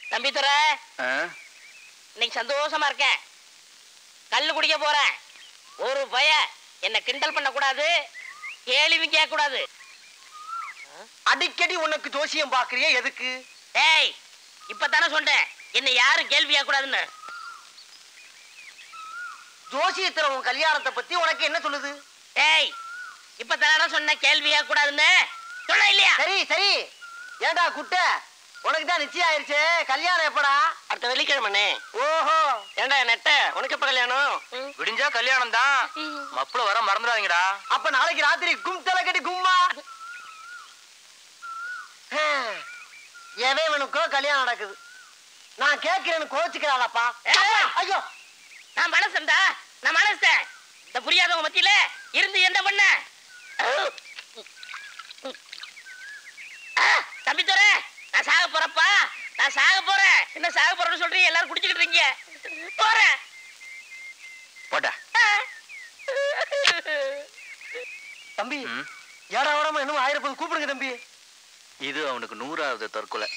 தம்பி துறை இன்னைக்கு சந்தோஷமா இருக்கேன் கல்லு குடிக்க போறேன் ஒரு பய என்ன கிண்டல் பண்ண கூடாது கேள்வி கேட்க கூடாது அடிக்கடி உனக்கு ஜோசியம் பாக்குறியே எதுக்கு ஏய் இப்பதானே சொன்னேன் என்ன யாரும் கேள்வி கேட்க கூடாதுன்னு ஜோசியத்துல உன் கல்யாணத்தை பத்தி உனக்கு என்ன சொல்லுது ஏய் இப்பதானே சொன்ன கேள்வி கேட்க கூடாதுன்னு சொல்ல இல்லையா சரி சரி ஏண்டா குட்ட உனக்கு தான் நிச்சயம் ஆயிருச்சு கல்யாணம் எப்படா அடுத்த வெள்ளிக்கிழமை ஓஹோ ஏண்டா நெட்ட உனக்கு எப்ப கல்யாணம் விடிஞ்சா கல்யாணம் தான் மப்புல வர மறந்துடாதீங்கடா அப்ப நாளைக்கு ராத்திரி கும் தலை கட்டி கும்மா எவனுக்கோ கல்யாணம் நடக்குது நான் கேட்கிறேன்னு கோச்சுக்கிறாளப்பா ஏய்! ஐயோ நான் மனசன்டா நான் மனசன் இந்த புரியாதவங்க மத்தியில இருந்து என்ன பண்ண ஆ, தம்பி துரை நான் சாக போறப்பா நான் சாக போறேன் என்ன சாக போறேன்னு சொல்றீங்க எல்லாரும் குடிச்சுக்கிட்டு இருக்கீங்க போறேன் போட்டா ஆ. தம்பி ம். ஏடா உடம்பு இன்னும் ஆயிரப்பது கூப்பிடுங்க தம்பி இது அவனுக்கு நூறாவது தற்கொலை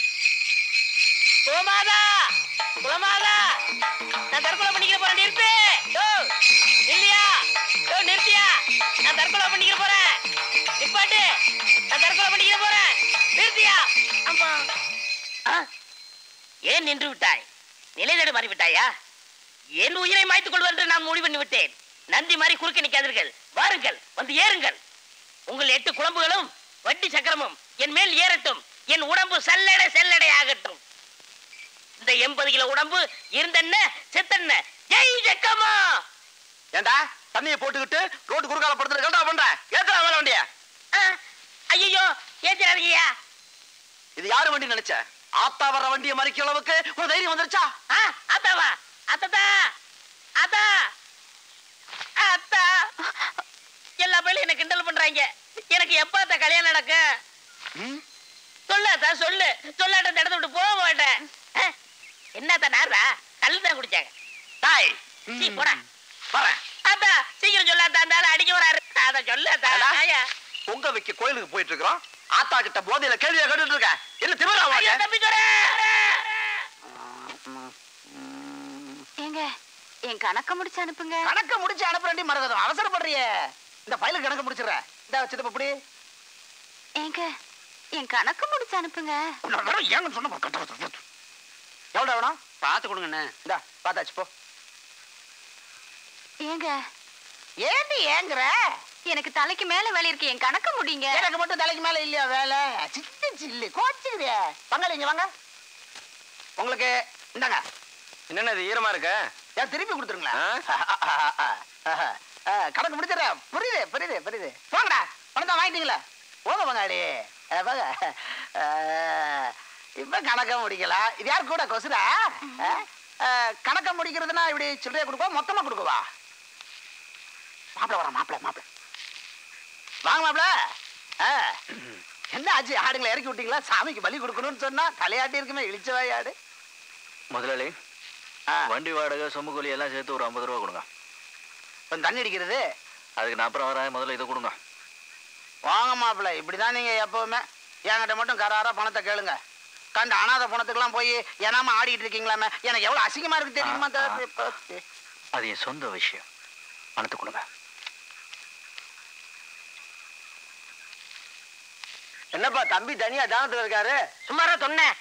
குலமாதா குலமாதா நான் தற்கொலை பண்ணிக்கிற போறேன் நிறுத்து யோ, இல்லையா யோ, நிறுத்தியா நான் தற்கொலை பண்ணிக்கிற போறேன் நிப்பாட்டு நான் தற்கொலை பண்ணிக்கிற போறேன் நிறுத்தியா அம்மா ஆ, ஏன் நின்று விட்டாய் நிலை தடு மாறி விட்டாயா என் உயிரை மாய்த்துக் கொள்வது என்று நான் முடிவு பண்ணி விட்டேன் நந்தி மாதிரி குறுக்க நிற்காதீர்கள் வாருங்கள் வந்து ஏறுங்கள் உங்கள் எட்டு குழம்புகளும் வட்டி சக்கரமும் என் மேல் ஏறட்டும் என் உடம்பு சல்லடை செல்லடை ஆகட்டும் இந்த எண்பது கிலோ உடம்பு இருந்தென்ன செத்தென்ன ஜெய் ஜக்கம்மா ஏண்டா தண்ணியை போட்டுக்கிட்டு ரோட்டு குறுக்கால படுத்துட்டு கரெக்டா பண்ற ஏத்தா வேலை வண்டிய ஐயோ ஏத்திராதீங்கய்யா இது யாரு வண்டி நினைச்ச ஆத்தா வர்ற வண்டியை மறிக்க அளவுக்கு ஒரு தைரியம் வந்துருச்சா ஆ, அத்தாவா அத்தா அத்தா அத்தா எல்லா பேரும் என்ன கிண்டல் பண்றாங்க எனக்கு எப்ப அத்தா கல்யாணம் நடக்கும் சொல்லு அத்தா சொல்லு சொல்லாட்ட இந்த இடத்த விட்டு போக மாட்டேன் ஆ, என்னத்தா நாரா கல்லு தான் குடிச்சாங்க டாய் சீ, போடா வரேன் அத்தா சீக்கிரம் சொல்லாத்தா அந்த ஆளு அடிக்க வராரு அத சொல்லு அத்தா ஏடா? ஐயா பொங்க வைக்க கோயிலுக்கு போயிட்டு இருக்கிறோம் ஆத்தா கிட்ட போதையில கேள்வியா கேட்டுட்டு இருக்க என்ன திமிரா ஐயா உனக்கு? தம்பி துரை ஏங்க என் கணக்க முடிச்சு அனுப்புங்க கணக்க முடிச்சு அனுப்புறேன்டி மரகதம் அவசரப்படுறியே இந்த ஃபைலுக்கு கணக்கு முடிச்சிடுறேன் இந்த வச்சுட்டு இப்படி ஏங்க என் கணக்கு முடிச்சு அனுப்புங்க ஏங்க சொன்ன எவ்வளோ வேணும் பார்த்து கொடுங்கண்ணே இந்தா பார்த்தாச்சு போ ஏங்க ஏண்டி ஏங்குற எனக்கு தலைக்கு மேல வேலை இருக்கு என் கணக்கு முடிங்க எனக்கு மட்டும் தலைக்கு மேல இல்லையா வேலை சின்ன சில்லு கோச்சுக்கிறிய பங்காளி இங்க வாங்க உங்களுக்கு இந்தாங்க என்னென்ன இது ஈரமா இருக்க ஏன் திருப்பி கொடுத்துருங்களேன் ஆ, கணக்கு முடிச்சிடறேன் புரியுது புரியுது புரியுது போங்கடா பணத்தை வாங்கிட்டீங்களா போங்க பங்காளி ஆ, போங்க ஆ, இப்ப கணக்க முடிக்கலாம் இது யார் கூட கொசுரா ஆ? ஆ, கணக்க முடிக்கிறதுனா இப்படி சில்லறையா கொடுக்கவா மொத்தமா கொடுக்கவா மாப்பிள வர மாப்பிள மாப்பிள வாங்க மாப்பிள ஆ, என்ன ஆச்சு ஆடுங்களை இறக்கி விட்டீங்களா சாமிக்கு பலி கொடுக்கணும்னு சொன்னா தலையாட்டி இருக்குமே இழிச்சவாய் ஆடு முதலாளி ஆ, வண்டி வாடகை சொம்பு கூலி எல்லாம் சேர்த்து ஒரு ஐம்பது ரூபா கொடுங்க கொஞ்சம் தண்ணி அடிக்கிறது அதுக்கு நான் அப்புறம் வரேன் முதல்ல இதை கொடுங்க வாங்க மாப்பிள்ள இப்படிதான் நீங்க எப்பவுமே என்கிட்ட மட்டும் கராரா பணத்தை கேளுங்க கண்ட அனாதை பணத்துக்கெல்லாம் போய் ஏனாம ஆடிட்டு இருக்கீங்களாமே எனக்கு எவ்வளவு அசிங்கமா இருக்கு தெரியுமா ஆ, ஆ. தா- அது என் சொந்த விஷயம் பணத்தை கொடுங்க என்னப்பா தம்பி தனியா தானத்துல இருக்காரு சும்மாரா சொன்னேன்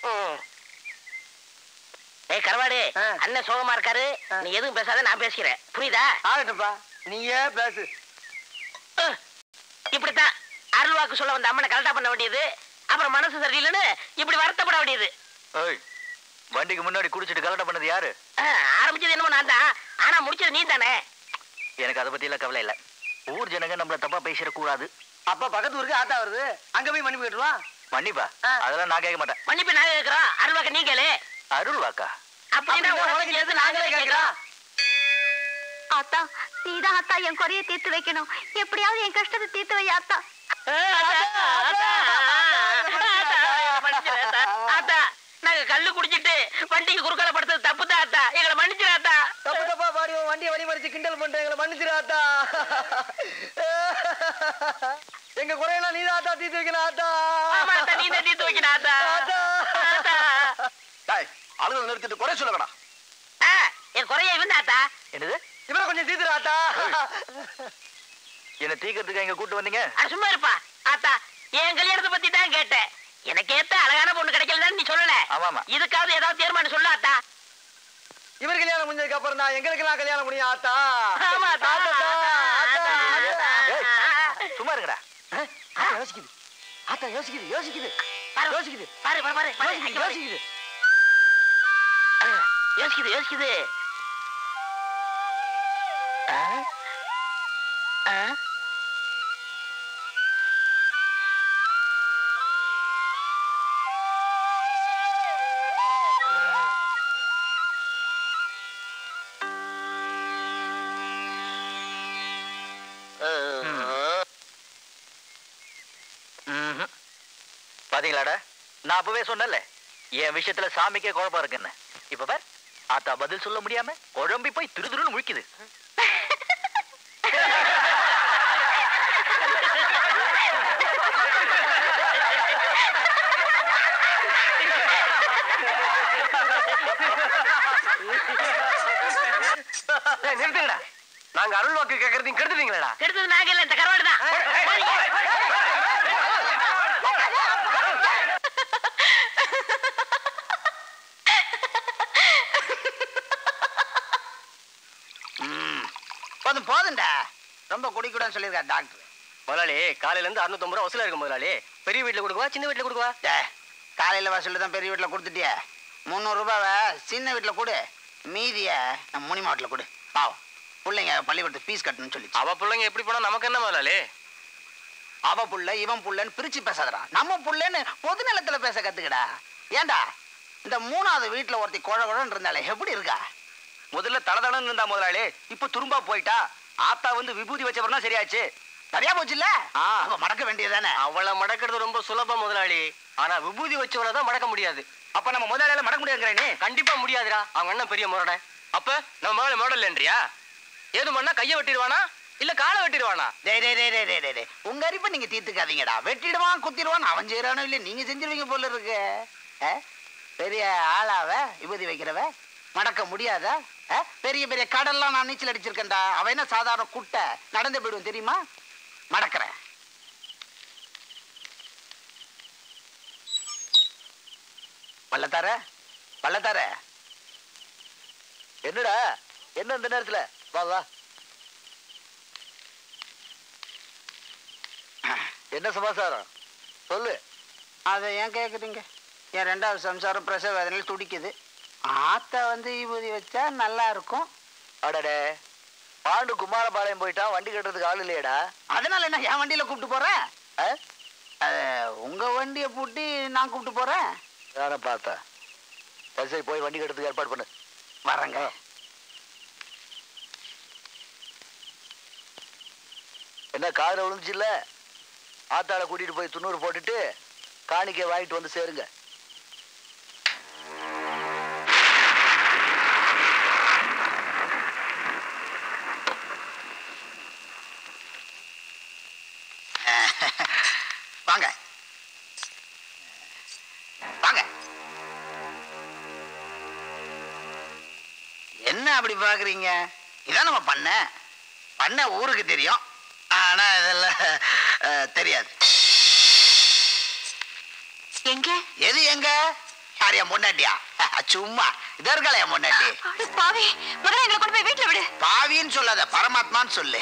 ஏய் கரவாடு ஆ. அண்ணன் சோகமா இருக்காரு ஆ. நீ எதுவும் பேசாத நான் பேசிக்கிறேன் புரியுதா ஆகட்டும்ப்பா நீயே பேசு அஹ், இப்படித்தான் அருள் வாக்கு சொல்ல வந்த அம்மனை கரெக்டா பண்ண வேண்டியது அப்புறம் மனசு சரியில்லைன்னு இப்படி வருத்தப்பட வேண்டியது ஏய் வண்டிக்கு முன்னாடி குடிச்சிட்டு கலட்ட பண்ணது யாரு அஹ், ஆரம்பிச்சது என்னமோ நான் தான் ஆனா முடிச்சது நீ தானே எனக்கு அதை பத்தி எல்லாம் கவலை இல்ல ஊர் ஜனங்க நம்மள தப்பா பேசிடக்கூடாது அப்ப பக்கத்து ஊருக்கு ஆத்தா வருது அங்க போய் மன்னிப்பு கேட்டுருவான் மன்னிப்பா ஆ. அதெல்லாம் நான் கேட்க மாட்டேன் மன்னிப்பு நாங்க கேட்கிறோம் அருள் வாக்கு நீ கேளு அருள் வாக்கா அப்படின்னா உனக்கு எது நாங்களே கேட்கிறோம் ஆத்தா நீதான் ஆத்தா என் குறைய தீர்த்து வைக்கணும் எப்படியாவது என் கஷ்டத்தை தீர்த்து வை ஆத்தா அஹ், அத்தா, அத்தா, அத்தா, எங்களை மன்னிச்சிரு, அத்தா. அத்தா, நாங்க கல்லு குடிச்சிட்டு வண்டிக்கு குறுக்கால படுத்தது தப்பு தான் அத்தா எங்களை மன்னிச்சிரு அத்தா தப்பு தப்பா பாடி உன் வண்டியை வழி மறிச்சு கிண்டல் பண்ற எங்களை மன்னிச்சிரு ஆத்தா எங்க குறையெல்லாம் நீதான் ஆத்தா தீர்த்து வைக்கணும் ஆத்தா ஆமா அத்தா நீ தான் தீர்த்து வைக்கணும் அத்தா ஆத்தா. அத்தா சொல்றதை நிறுத்திட்டு குறை சொல்லக்கடா ஆ, என் குறைய இவன் ஆத்தா என்னது இவரை கொஞ்சம் தீத்துரு ஆத்தா என்ன தீக்கிறதுக்கு எங்க கூட்டு வந்தீங்க அட சும்மா இருப்பா ஆத்தா என் கல்யாணத்தை பத்தி தான் கேட்டேன் எனக்கு ஏத்த அழகான பொண்ணு கிடைக்கலன்னு நீ சொல்லல ஆமாமா. இதுக்காவது ஏதாவது தீர்மானம் சொல்லு ஆத்தா இவர் கல்யாணம் முடிஞ்சதுக்கு அப்புறம் தான் எங்களுக்கு எல்லாம் கல்யாணம் முடியும் ஆத்தா ஆமா ஆத்தா, ஆத்தா, ஆத்தா, ஆத்தா, ஆத்தா. ஏய், சும்மா இருங்கடா ஆத்தா யோசிக்குது ஆத்தா யோசிக்குது யோசிக்குது பாரு, யோசிக்குது பாரு பாரு பாரு பாரு, யோசிக்குது அங்க பாரு. யோசிக்குது யோசிக்குது யோசிக்குது ஆ? ஆ? ம்ஹும். பாத்தீங்களாடா நான் அப்பவே சொன்னேன்ல என் விஷயத்துல சாமிக்கே குழப்பம் இருக்குன்னு இப்ப பார் ஆத்தா பதில் சொல்ல முடியாம குழம்பி போய் திரு திருன்னு முழிக்குது ஏய், நிறுத்துங்கடா நாங்க அருள் வாக்கு கேட்கறதையும் கெடுத்துட்டீங்களா கெடுத்தது நாங்க இல்ல இந்த கருவாடு தான் போதும் போதும்டா ரொம்ப குடிக்கூடாதுன்னு சொல்லியிருக்காரு டாக்டர் முதலாளி காலையில இருந்து அறுநூத்தம்பது ரூபா வசூலா இருக்கு முதலாளி பெரிய வீட்டுல கொடுக்குவா சின்ன வீட்டுல கொடுக்குவா டே காலையில் வசூல் தான் பெரிய வீட்டில் கொடுத்துட்டியே முந்நூறுரூபாவை சின்ன வீட்டில் கொடு மீதியை நம்ம முனிமா வீட்டில் கொடு பாவம் பிள்ளைங்க பள்ளிக்கூடத்துக்கு ஃபீஸ் கட்டணும்னு சொல்லிச்சு அவ பிள்ளைங்க எப்படி போனா நமக்கு என்ன முதலாளி அவ புள்ள இவன் புள்ளன்னு பிரிச்சு பேசாதடா நம்ம புள்ளன்னு பொது நிலத்துல பேச கத்துக்கடா ஏன்டா இந்த மூணாவது வீட்டுல ஒருத்தி குழ குழன்னு இருந்தாலே எப்படி இருக்கா முதல்ல தளதளன்னு இருந்தா முதலாளி இப்ப துரும்பா போயிட்டா ஆத்தா வந்து விபூதி வச்சவர்னா சரியாச்சு சரியா போச்சுல்ல ஆ. அப்ப மடக்க வேண்டியதுதானே அவளை மடக்கிறது ரொம்ப சுலபம் முதலாளி ஆனா விபூதி வச்சவளை தான் மடக்க முடியாது அப்ப நம்ம முதலாளியால மடக்க முடியாதுங்கிறே கண்டிப்பா முடியாதுடா அவங்க அண்ணன் பெரிய முரட அப்ப நம்ம மகளை மாடல்ன்றியா ஏது பண்ணா கையை வெட்டிடுவானா இல்ல காலை வெட்டிடுவானா டேய் டேய் டேய் டேய் டேய் டேய், டேய் உங்க அரிப்பை நீங்க தீர்த்துக்காதீங்கடா வெட்டிடுவான் குத்திடுவான் அவன் செய்யறானோ இல்ல நீங்க செஞ்சிருவீங்க போல இருக்கு ஆ? பெரிய ஆளாவ விபூதி வைக்கிறவ மடக்க முடியாதா ஆ? பெரிய பெரிய கடல்லாம் நான் நீச்சல் அடிச்சிருக்கேன்டா அவன் என்ன சாதாரண குட்டை நடந்து போயிடுவோம் தெரியுமா மடக்கிறேன் பள்ளத்தார பள்ளத்தார என்னடா என்ன இந்த நேரத்துல வா வா என்ன சமாச்சாரம் சொல்லு அதை ஏன் கேட்குறீங்க என் ரெண்டாவது சம்சாரம் பிரசவ வேதனையில் துடிக்குது ஆத்தா வந்து விபூதி வச்சா நல்லா இருக்கும் அடடே பாண்டு குமாரபாளையம் போயிட்டான் வண்டி கட்டுறதுக்கு ஆள் இல்லையடா அதனால என்ன என் வண்டியில கூப்பிட்டு போறேன் ஆ? அது உங்க வண்டியை பூட்டி நான் கூப்பிட்டு போறேன் நானே பார்த்தேன் சரி சரி போய் வண்டி கட்டுறதுக்கு ஏற்பாடு பண்ணு வரேங்க என்ன காதுல விழுந்துச்சுல்ல ஆத்தாளை கூட்டிட்டு போய் துண்ணூறு போட்டுட்டு காணிக்கை வாங்கிட்டு வந்து சேருங்க வாங்க வாங்க என்ன அப்படி பாக்குறீங்க இதான் நம்ம பண்ண பண்ண ஊருக்கு தெரியும் ஆனா இதெல்லாம் அஹ், தெரியாது எங்க எது எங்க யார் என் பொண்டாட்டியா சும்மா இதா இருக்கல என் பொண்டாட்டி அட பாவி முதல்ல எங்களை கொண்டு போய் வீட்டுல விடு பாவின்னு சொல்லாத பரமாத்மான்னு சொல்லு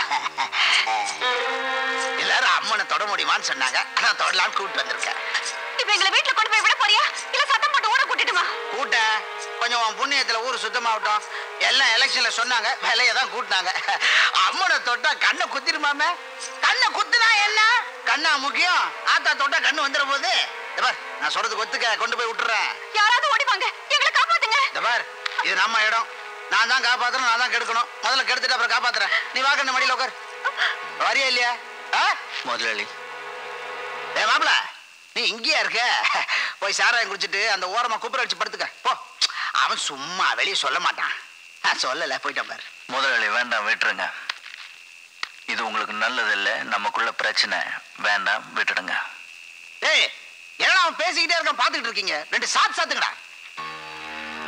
எல்லாரும் அம்மனை தொட முடியுமான்னு சொன்னாங்க ஆனா தொடலான்னு கூப்பிட்டு வந்திருக்கேன் இப்ப எங்களை வீட்டுல கொண்டு போய் விட போறியா இல்ல சத்தம் போட்டு ஊட கூட்டிட்டுமா கூட்ட கொஞ்சம் உன் புண்ணியத்துல ஊர் சுத்தமாகட்டும் எல்லாம் எலெக்ஷன்ல சொன்னாங்க விலையை தான் கூட்டினாங்க அம்மனை தொட்டா கண்ணை குத்திருமாமே கண்ணை குத்துனா என்ன கண்ணா முக்கியம் ஆத்தா தொட்டா கண்ணு வந்துட போகுது இந்த பார் நான் சொல்றதுக்கு ஒத்துக்க கொண்டு போய் விட்டுறேன் யாராவது ஓடி வாங்க எங்களை காப்பாத்துங்க இந்த பார் இது நம்ம இடம் நான் தான் காப்பாத்துறேன் நான் தான் கெடுக்கணும் முதல்ல கெடுத்துட்டு அப்புறம் காப்பாத்துறேன் நீ வா கண்ணு மடியில உட்கார் வரியா இல்லையா ஆ முதலாளி ஏ மாப்பிள நீ இங்கேயா இருக்க போய் சாராயம் குடிச்சிட்டு அந்த ஓரமா குப்புற வச்சு படுத்துக்க போ அவன் சும்மா வெளியே சொல்ல மாட்டான் நான் சொல்லல போயிட்டான் பாரு முதலாளி வேண்டாம் விட்டுருங்க இது உங்களுக்கு நல்லதில்லை நமக்குள்ள பிரச்சனை வேண்டாம் விட்டுடுங்க ஏய் என்னடா அவன் பேசிக்கிட்டே இருக்கான் பாத்துக்கிட்டு இருக்கீங்க ரெண்டு சாத்து சாத்துங்கடா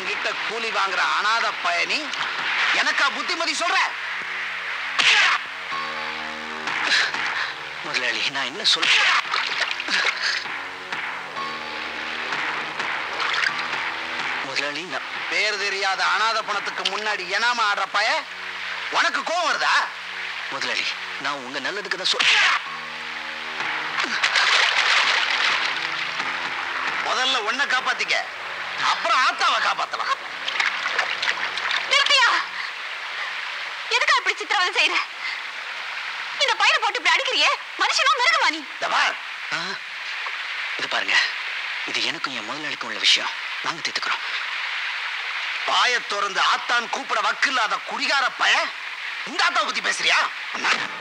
என்கிட்ட கூலி வாங்குற அனாத பயணி எனக்கா புத்திமதி சொல்ற முதலாளி நான் என்ன சொல்றேன் முதலாளி நான் பேர் தெரியாத அனாத பணத்துக்கு முன்னாடி எனாம ஆடுற பய உனக்கு கோவம் வருதா முதலாளி நான் உங்க நல்லதுக்கு தான் சொல்றேன் முதல்ல உன்னை காப்பாத்திக்க அப்புறம் ஆத்தாவை காப்பாத்தலாம் நிறுத்தியா எதுக்கா இப்படி சித்திரவதை செய்யற இந்த பையனை போட்டு இப்படி அடிக்கிறியே மனுஷனா மிருகமா நீ இந்த பார் ஆ, இது பாருங்க இது எனக்கும் என் முதலாளிக்கும் உள்ள விஷயம் நாங்க தீர்த்துக்கிறோம் வாயை திறந்து ஆத்தான் கூப்பிட வக்கில்லாத குடிகார பய இந்த ஆத்தாவை பத்தி பேசுறியா